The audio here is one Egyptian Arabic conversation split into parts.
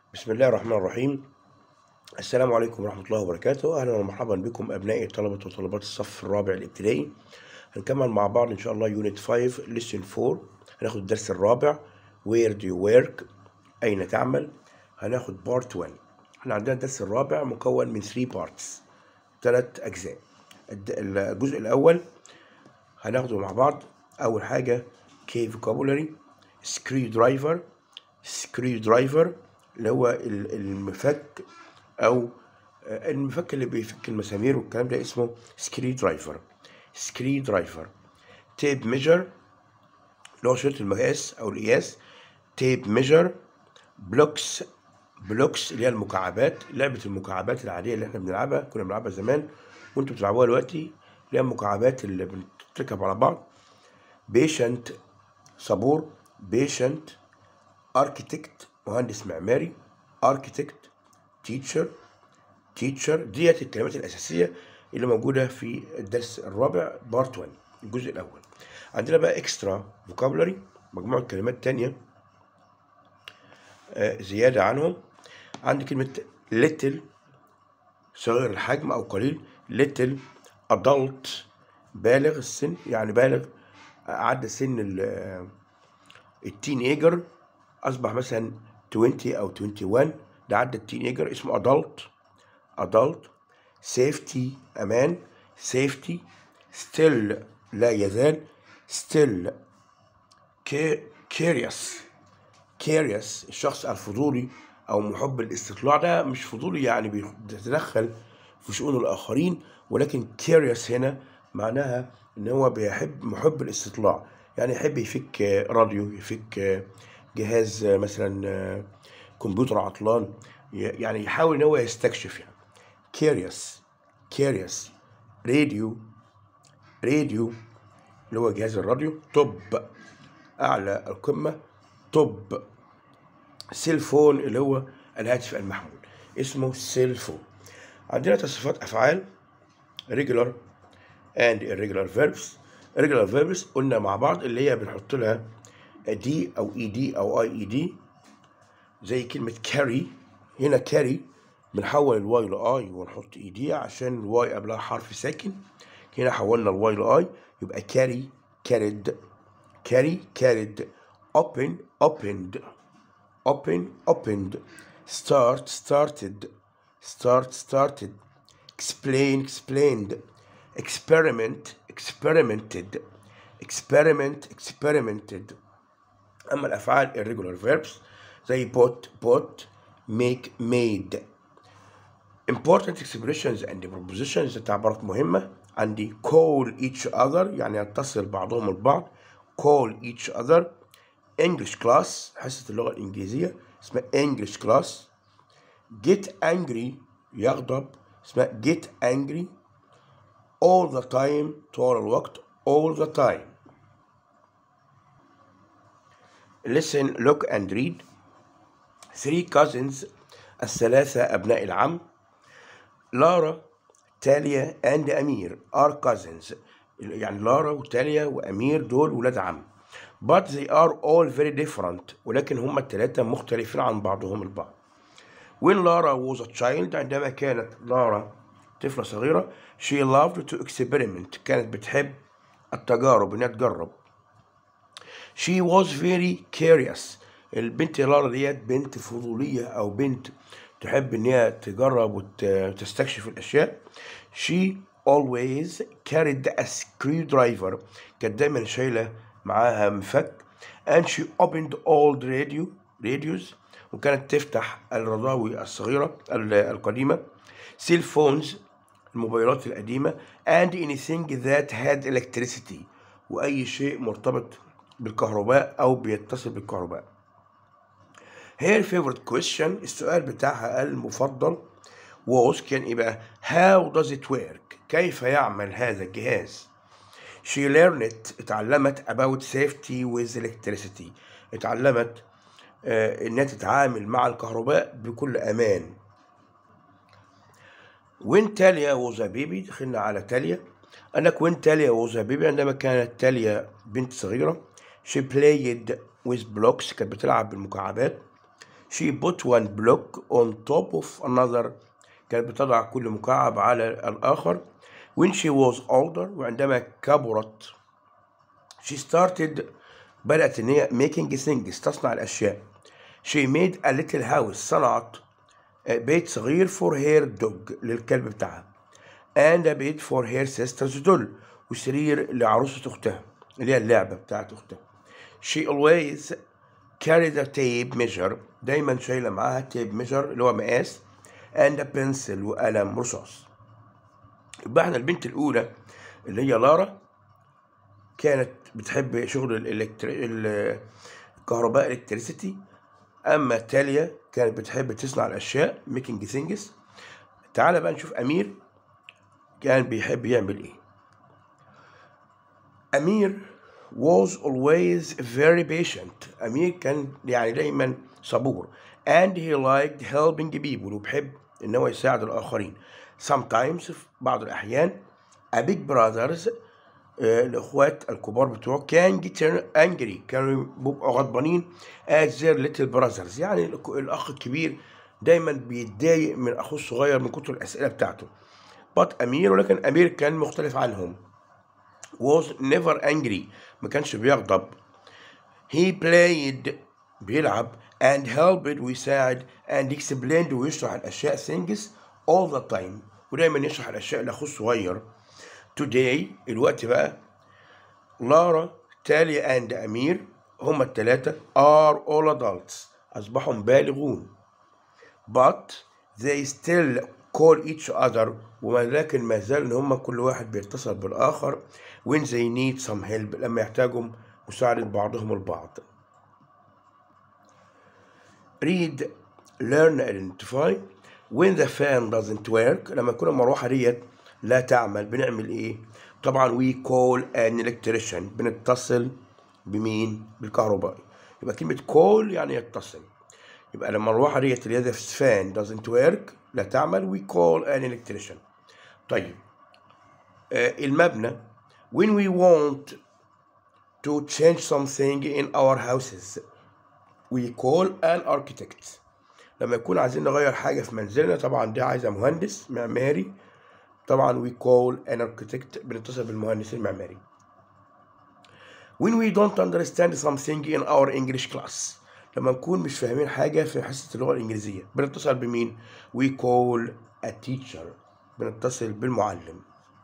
بسم الله الرحمن الرحيم السلام عليكم ورحمة الله وبركاته أهلا ومرحبا بكم أبنائي طلبة وطالبات الصف الرابع الابتدائي هنكمل مع بعض إن شاء الله يونت 5 ليسن 4 هناخد الدرس الرابع Where do you work أين تعمل هناخد بارت 1 احنا عندنا الدرس الرابع مكون من 3 بارتس ثلاث أجزاء الد- الجزء الأول هناخده مع بعض أول حاجة كي vocabulary سكريو درايفر سكريو درايفر اللي هو ال- المفك أو آه، المفك اللي بيفك المسامير والكلام ده اسمه سكريو درايفر سكريو درايفر تيب ميجر اللي هو شريط المقاس أو القياس تيب ميجر بلوكس بلوكس اللي هي المكعبات لعبة المكعبات العادية اللي احنا بنلعبها كنا بنلعبها زمان وانتوا بتلعبوها دلوقتي اللي هي المكعبات اللي بتركب على بعض بيشنت صبور بيشنت اركيتكت مهندس معماري اركيتكت تيتشر تيتشر ديت الكلمات الاساسيه اللي موجوده في الدرس الرابع بارت 1 الجزء الاول عندنا بقى اكسترا فوكابولري مجموعه كلمات تانية آه، زياده عنهم عندي كلمه little صغير الحجم او قليل little adult بالغ السن يعني بالغ عدى سن ال- التين ايجر اصبح مثلا 20 او 21 ده عدى التين ايجر اسمه adult adult safety امان safety still لا يزال still ca- curious curious الشخص الفضولي او محب الاستطلاع ده مش فضولي يعني بيتدخل في شؤون الاخرين ولكن curious هنا معناها ان هو بيحب محب الاستطلاع يعني يحب يفك راديو يفك جهاز مثلا كمبيوتر عطلان يعني يحاول ان هو يستكشف يعني curious curious راديو راديو اللي هو جهاز الراديو توب اعلى القمه توب سيل فون اللي هو الهاتف المحمول اسمه سيل فون عندنا تصريفات افعال regular and irregular verbs irregular verbs قلنا مع بعض اللي هي بنحط لها دي او اي دي او اي اي دي زي كلمة carry هنا carry بنحول الواي لاي ونحط اي دي عشان الواي قبلها حرف ساكن هنا حولنا الواي لاي يبقى carry carried carry carried open opened open opened start started start started explain explained experiment experimented experiment experimented اما الافعال irregular verbs زي put put make made important expressions and prepositions تعبيرات مهمة عندي call each other يعني يتصل بعضهم البعض call each other English class حصة اللغة الإنجليزية اسمها English class get angry يغضب اسمها get angry all the time طول الوقت all the time listen look and read three cousins الثلاثة أبناء العم لارا تاليا and أمير are cousins يعني لارا وتاليا وأمير دول ولاد عم but they are all very different ولكن هم الثلاثة مختلفين عن بعضهم البعض when Lara was a child عندما كانت لارا طفلة صغيرة she loved to experiment كانت بتحب التجارب إنها تجرب she was very curious البنت لارا ديت بنت فضولية أو بنت تحب إن هي تجرب وتستكشف الأشياء she always carried a screwdriver كانت دايما شايلة معاها مفك and she opened old radio radios وكانت تفتح الرضاوي الصغيرة ال- القديمة cell phones الموبايلات القديمة and anything that had electricity وأي شيء مرتبط بالكهرباء أو بيتصل بالكهرباء her favorite question السؤال بتاعها المفضل was كان ايه بقى how does it work كيف يعمل هذا الجهاز she learned اتعلمت about safety with electricity اتعلمت آه، انها تتعامل مع الكهرباء بكل امان when تاليا was a baby دخلنا على تاليا انك when تاليا was a baby عندما كانت تاليا بنت صغيرة she played with blocks كانت بتلعب بالمكعبات she put one block on top of another كانت بتضع كل مكعب على الآخر when she was older وعندما كبرت she started بدأت إن هي making things تصنع الأشياء she made a little house صنعت بيت صغير for her dog للكلب بتاعها and a bed for her sister's doll وسرير لعروسة أختها اللي هي اللعبة بتاعت أختها she always carried a tape measure دايما شايلة معاها tape measure اللي هو مقاس and a pencil وقلم رصاص يبقى احنا البنت الأولى اللي هي لارا كانت بتحب شغل الإلكتري... الكهرباء الكتريسيتي أما تاليا كانت بتحب تصنع الأشياء making things تعالى بقى نشوف أمير كان بيحب يعمل إيه أمير was always very patient أمير كان يعني دايما صبور and he liked helping people وبحب إن هو يساعد الآخرين sometimes في بعض الأحيان a big brothers آه، الإخوات الكبار بتوعه كان get angry كانوا بيبقوا غضبانين as their little brothers يعني الأك- الأخ الكبير دايما بيتضايق من أخوه الصغير من كتر الأسئلة بتاعته but أمير ولكن أمير كان مختلف عنهم was never angry ما كانش بيغضب he played بيلعب and helped ويساعد and explained ويشرح الأشياء things all the time ودايما يشرح الأشياء لأخوه الصغير today الوقت بقى لارا تالي and أمير هما التلاتة are all adults أصبحوا بالغون but they still call each other ولكن ما زال ان هم كل واحد بيتصل بالاخر when they need some help لما يحتاجوا مساعدة بعضهم البعض read learn identify when the fan doesn't work لما تكون المروحة ديت لا تعمل بنعمل ايه طبعا we call an electrician بنتصل بمين بالكهربائي يبقى كلمة call يعني يتصل يبقى لما المروحة ديت اللي هي the fan doesn't work لا تعمل we call an electrician طيب آه المبنى when we want to change something in our houses we call an architect لما يكون عايزين نغير حاجة في منزلنا طبعا دي عايزة مهندس معماري طبعا we call an architect بنتصل بالمهندس المعماري when we don't understand something in our English class لما نكون مش فاهمين حاجة في حصة اللغة الإنجليزية بنتصل بمين we call a teacher بنتصل بالمعلم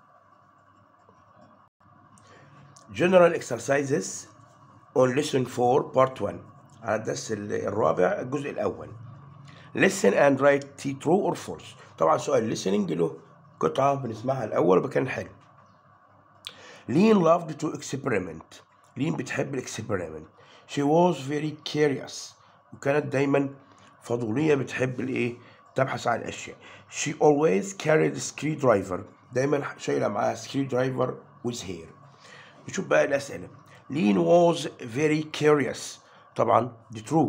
general exercises on lesson 4 part 1 على الدرس الرابع الجزء الأول listen and write T true or false طبعا سؤال listening له قطعة بنسمعها الأول وبكان حلو لين loved to experiment لين بتحب الاكسبيرمنت she was very curious وكانت دايما فضولية بتحب الايه تبحث عن الأشياء she always carried a screwdriver دايما شايلة معاها screwdriver with her نشوف بقى الأسئلة لين was very curious طبعا دي true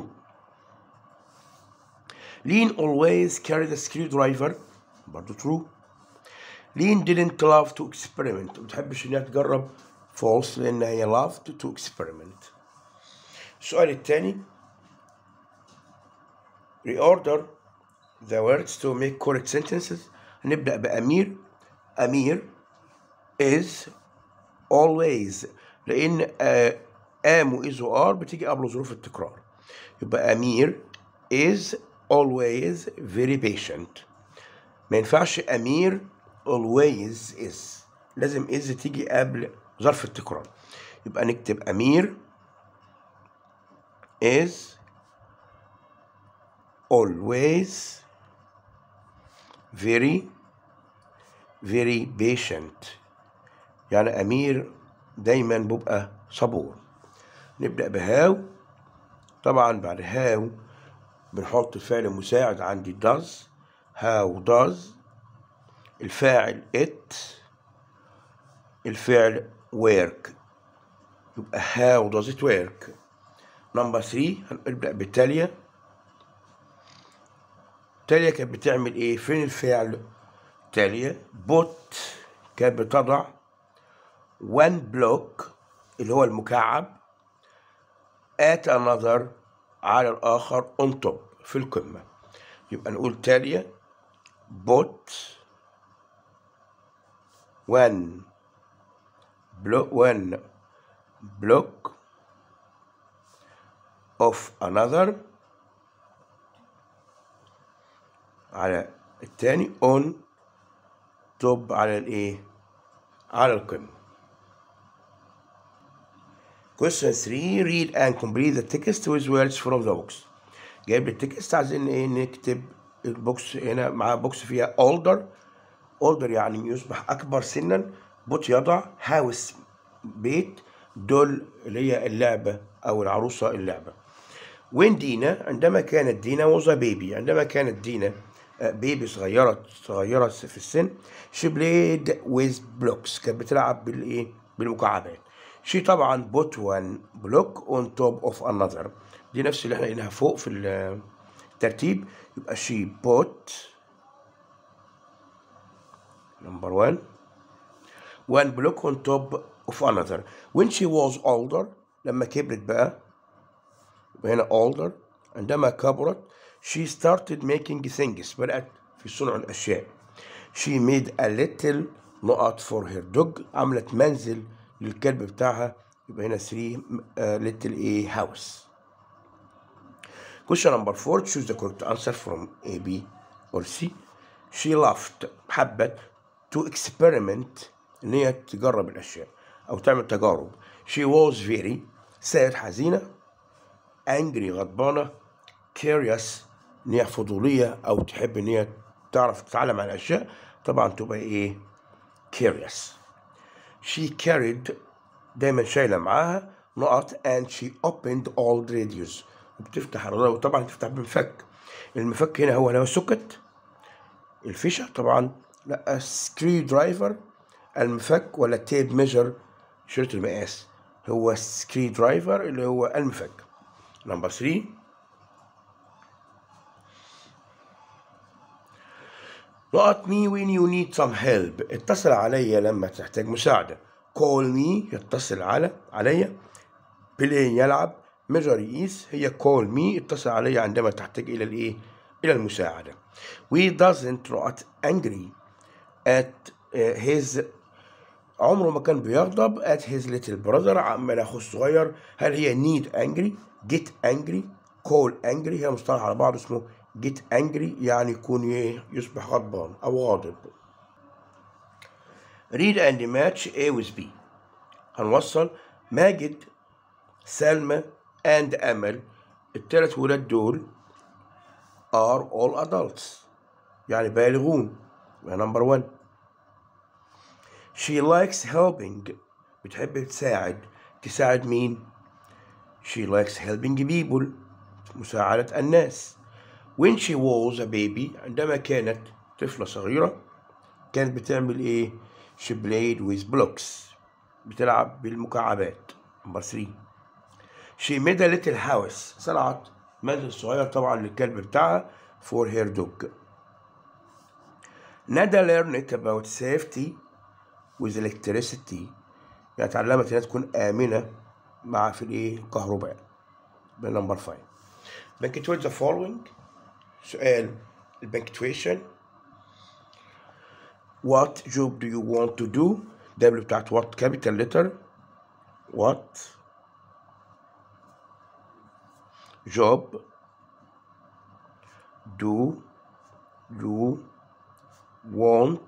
لين always carried a screwdriver برضو true لين didn't love to experiment ما بتحبش انها تجرب false لان هي loved to experiment السؤال الثاني reorder the words to make correct sentences هنبدأ بأمير أمير is always لأن آه، am و is و are بتيجي قبل ظروف التكرار يبقى أمير is always very patient ما ينفعش أمير always is لازم is تيجي قبل ظرف التكرار يبقى نكتب أمير is always very very patient يعني أمير دايما بيبقى صبور نبدأ بهاو طبعا بعد هاو بنحط الفعل المساعد عندي does how does الفاعل it الفعل work يبقى how does it work نمبر 3 هنبدأ بتاليا تاليا كانت بتعمل ايه فين الفعل تاليا بوت كانت بتضع one block اللي هو المكعب at another على الآخر on top في القمة يبقى نقول تالية bought one block one block of another على التاني on top على الايه على القمة question 3 read and complete the text with words from the box جايب لي التكست عايزين ايه نكتب البوكس هنا معاه بوكس فيها older older يعني يصبح اكبر سنا بوت يضع هاوس بيت دول اللي هي اللعبة او العروسة اللعبة وين دينا عندما كانت دينا was a baby عندما كانت دينا بيبي صغيرة صغيرة في السن she played with blocks كانت بتلعب بالايه بالمكعبات she طبعا put one block on top of another دي نفس اللي احنا قلناها فوق في الترتيب يبقى she put number one one block on top of another when she was older لما كبرت بقى يبقى هنا older عندما كبرت she started making things بدأت في صنع الأشياء she made a little نقط for her dog عملت منزل للكلب بتاعها يبقى هنا 3 uh, little a house question number 4 choose the correct answer from A B or C she laughed حبت to experiment ان هي تجرب الاشياء او تعمل تجارب she was very sad حزينه angry غضبانه curious ان هي فضوليه او تحب ان هي تعرف تتعلم عن الاشياء طبعا تبقى ايه curious she carried دايما شايله معاها نقط and she opened all radios وبتفتح الراديو وطبعا تفتح بمفك المفك هنا هو لو سكت الفيشه طبعا لا سكري درايفر المفك ولا تيب ميجر شريط المقاس هو سكري درايفر اللي هو المفك نمبر 3 نقط مي when you need some help اتصل عليا لما تحتاج مساعدة call me يتصل على عليا play يلعب measure يقيس هي call me اتصل عليا عندما تحتاج إلى الإيه؟ إلى المساعدة we doesn't not angry at uh, his عمره ما كان بيغضب at his little brother عمال أخوه الصغير هل هي need angry get angry call angry هي مصطلح على بعض اسمه get angry يعني يكون يصبح غضبان أو غاضب read and match A with B هنوصل ماجد سلمى and أمل التلات ولاد دول are all adults يعني بالغون نمبر 1 she likes helping بتحب تساعد تساعد مين she likes helping people مساعدة الناس when she was a baby عندما كانت طفلة صغيرة كانت بتعمل ايه she played with blocks بتلعب بالمكعبات نمبر 3 she made a little house صنعت منزل صغير طبعا للكلب بتاعها for her dog ندى learned about safety with electricity يعني اتعلمت انها تكون آمنة مع في الايه الكهرباء نمبر 5 punctuate the following سؤال البنكتويشن what job do you want to do W بتاعت what capital letter what job do you want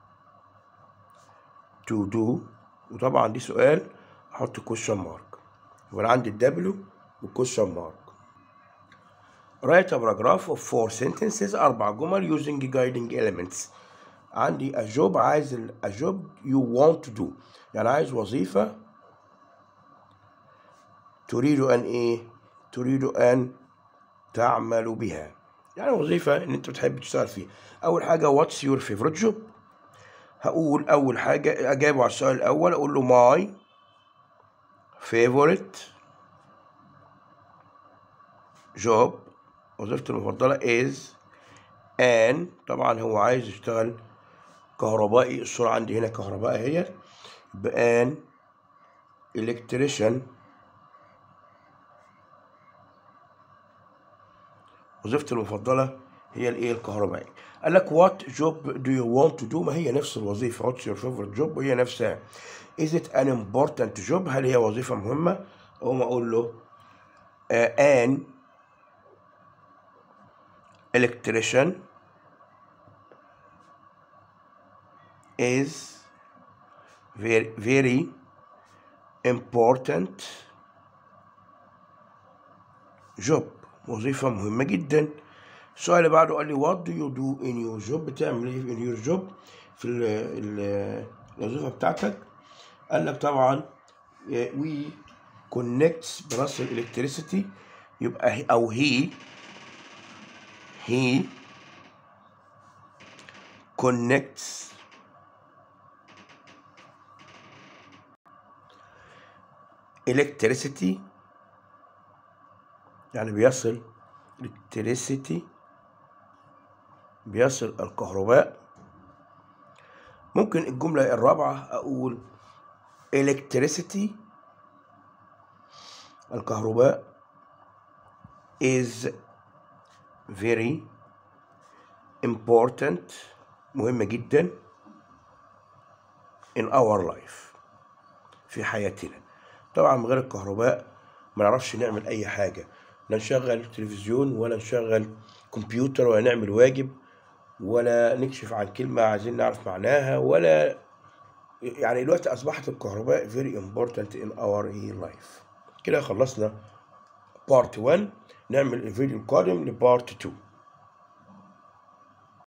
to do وطبعا دي سؤال احط question mark يبقى عندي الدبليو والكويشن مارك write a paragraph of four sentences أربع جمل using guiding elements عندي a job عايز ال- a job you want to do يعني عايز وظيفة تريد أن إيه؟ تريد أن تعمل بها يعني وظيفة إن أنت بتحب تشتغل فيها أول حاجة what's your favorite job هقول أول حاجة أجاوب على السؤال الأول أقول له my favorite job وظيفتي المفضلة is and طبعا هو عايز يشتغل كهربائي الصورة عندي هنا كهربائي هي يبقى an electrician وظيفتي المفضلة هي الايه الكهربائي قال لك what job do you want to do ما هي نفس الوظيفة what's your favorite job وهي نفسها is it an important job هل هي وظيفة مهمة أقوم أقول له uh, an electrician is very very important job وظيفة مهمة جدا السؤال اللي بعده قال لي what do you do in your job بتعمل ايه in your job في ال ال الوظيفة بتاعتك قال لك طبعا we connects بلس electricity يبقى هي- او he he connects electricity يعني بيصل electricity بيصل الكهرباء ممكن الجملة الرابعة أقول electricity الكهرباء is very important مهمة جدا in our life في حياتنا طبعا من غير الكهرباء ما نعرفش نعمل اي حاجة لا نشغل تلفزيون ولا نشغل كمبيوتر ولا نعمل واجب ولا نكشف عن كلمة عايزين نعرف معناها ولا يعني دلوقتي أصبحت الكهرباء very important in our life كده خلصنا بارت 1 نعمل الفيديو القادم لبارت 2